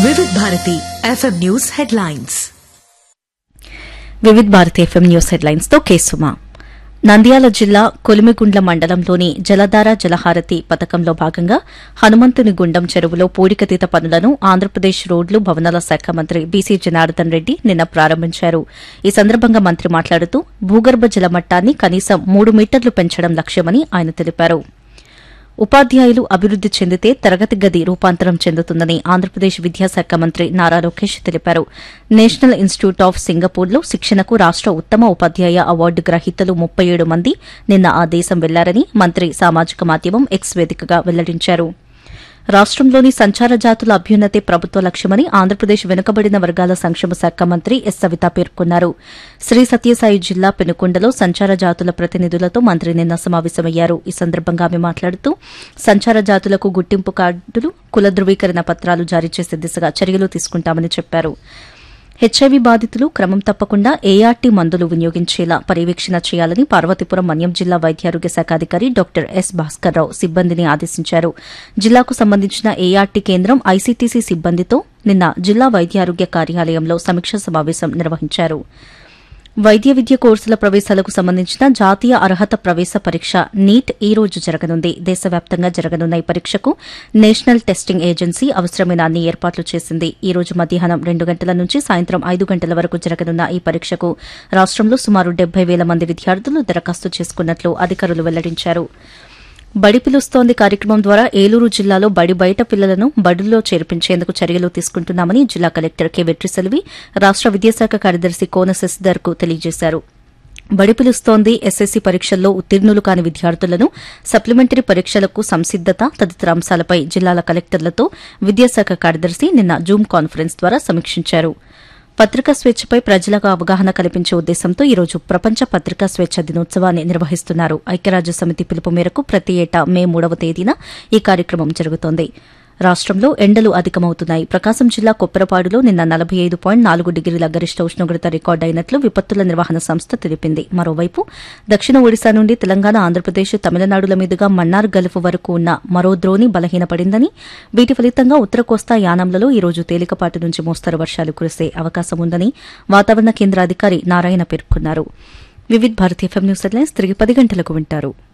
Vividh Bharati FM news headlines Vividh Bharati FM news headlines తో కేసుమా నంద్యాల జిల్లా కొలిమిగుండ్ల మండలంలోని జలధార జలహారతి పథకంలో భాగంగా హనుమంతుని గుండం చెరువులో పూడికతీత పనులను ఆంధ్రప్రదేశ్ రోడ్లు భవనాల శాఖ మంత్రి బీసీ జనార్దన్ రెడ్డి నిన్న ప్రారంభించారు ఈ సందర్భంగా మంత్రి మాట్లాడుతూ భూగర్భ జల మట్టాన్ని కనీసం మూడు మీటర్లు పెంచడం లక్ష్యమని ఆయన తెలిపారు ఉపాధ్యాయులు అభివృద్ది చెందితే తరగతి గది రూపాంతరం చెందుతుందని ఆంధ్రప్రదేశ్ విద్యాశాఖ మంత్రి నారా లోకేష్ తెలిపారు నేషనల్ ఇన్స్టిట్యూట్ ఆఫ్ సింగపూర్లో శిక్షణకు రాష్ట ఉత్తమ ఉపాధ్యాయ అవార్డు గ్రహీతలు ముప్పై ఏడు మంది నిన్న ఆ దేశం వెళ్లారని మంత్రి సామాజిక మాధ్యమం ఎక్స్ వేదికగా వెల్లడించారు రాష్టంలోని సంచార జాతుల అభ్యున్నతే ప్రభుత్వ లక్ష్యమని ఆంధ్రప్రదేశ్ వెనుకబడిన వర్గాల సంక్షేమ శాఖ మంత్రి ఎస్ సవిత పేర్కొన్నారు శ్రీ సత్యసాయి జిల్లా పెనుకొండలో సంచార జాతుల ప్రతినిధులతో మంత్రి నిన్న సమావేశమయ్యారు ఈ సందర్భంగా ఆమె మాట్లాడుతూ సంచార జాతులకు గుర్తింపు కార్డులు కుల ధృవీకరణ పత్రాలు జారీ చేసే దిశగా చర్యలు తీసుకుంటామని చెప్పారు హెచ్ఐవి బాధితులు క్రమం తప్పకుండా ఏఆర్టీ మందులు వినియోగించేలా పర్యవేక్షణ చేయాలని పార్వతీపురం మన్యం జిల్లా వైద్యారోగ్య శాఖ అధికారి డాక్టర్ ఎస్ భాస్కర్రావు సిబ్బందిని ఆదేశించారు జిల్లాకు సంబంధించిన ఏఆర్టీ కేంద్రం ఐసీటీసీ సిబ్బందితో నిన్న జిల్లా వైద్యారోగ్య కార్యాలయంలో సమీక్షా సమావేశం నిర్వహించారు వైద్య విద్య కోర్సుల ప్రవేశాలకు సంబంధించిన జాతీయ అర్హత ప్రవేశ పరీక్ష నీట్ ఈ రోజు జరగనుంది దేశవ్యాప్తంగా జరగనున్న ఈ పరీక్షకు నేషనల్ టెస్టింగ్ ఏజెన్సీ అవసరమైన అన్ని ఏర్పాట్లు చేసింది ఈ రోజు మధ్యాహ్నం రెండు గంటల నుంచి సాయంత్రం ఐదు గంటల వరకు జరగనున్న ఈ పరీక్షకు రాష్టంలో సుమారు డెబ్బై వేల మంది విద్యార్థులు దరఖాస్తు చేసుకున్నట్లు అధికారులు వెల్లడించారు బడి పిలుస్తోంది కార్యక్రమం ద్వారా ఏలూరు జిల్లాలో బడి బయట పిల్లలను బడుల్లో చేర్పించేందుకు చర్యలు తీసుకుంటున్నామని జిల్లా కలెక్టర్ కె వెట్రిసెల్వి రాష్ట విద్యాశాఖ కార్యదర్శి కోన శశిధర్ కు తెలియజేశారు బడి పిలుస్తోంది ఎస్ఎస్సీ పరీక్షల్లో ఉత్తీర్ణులు కాని విద్యార్థులను సప్లిమెంటరీ పరీక్షలకు సంసిద్దత తదితర అంశాలపై జిల్లాల కలెక్టర్లతో విద్యాశాఖ కార్యదర్శి నిన్న జూమ్ కాన్ఫరెన్స్ ద్వారా సమీక్షించారు పత్రికా స్వేచ్ఛపై ప్రజలకు అవగాహన కల్పించే ఉద్దేశంతో ఈరోజు ప్రపంచ పత్రికా స్వేచ్ఛ దినోత్సవాన్ని నిర్వహిస్తున్నారు ఐక్యరాజ్య సమితి పిలుపు మేరకు ప్రతి ఏటా మే మూడవ తేదీన ఈ కార్యక్రమం జరుగుతోంది రాష్టంలో ఎండలు అధికమవుతున్నాయి ప్రకాశం జిల్లా కొప్పరపాడులో నిన్న నలభై ఐదు పాయింట్ నాలుగు డిగ్రీల గరిష్ట ఉష్ణోగ్రత రికార్డైనట్లు విపత్తుల నిర్వహణ సంస్థ తెలిపింది మరోవైపు దక్షిణ ఒడిశా నుండి తెలంగాణ ఆంధ్రప్రదేశ్ తమిళనాడుల మీదుగా మన్నార్ గల్ఫ్ వరకు ఉన్న మరో ద్రోణి బలహీనపడిందని వీటి ఫలితంగా ఉత్తర కోస్తా యానంలలో ఈ రోజు తేలికపాటి నుంచి మోస్తరు వర్షాలు కురిసే అవకాశం ఉందని వాతావరణ కేంద్ర అధికారి నారాయణ పేర్కొన్నారు Vividh Bharati FM news headlines తిరిగి పది గంటలకు వింటారు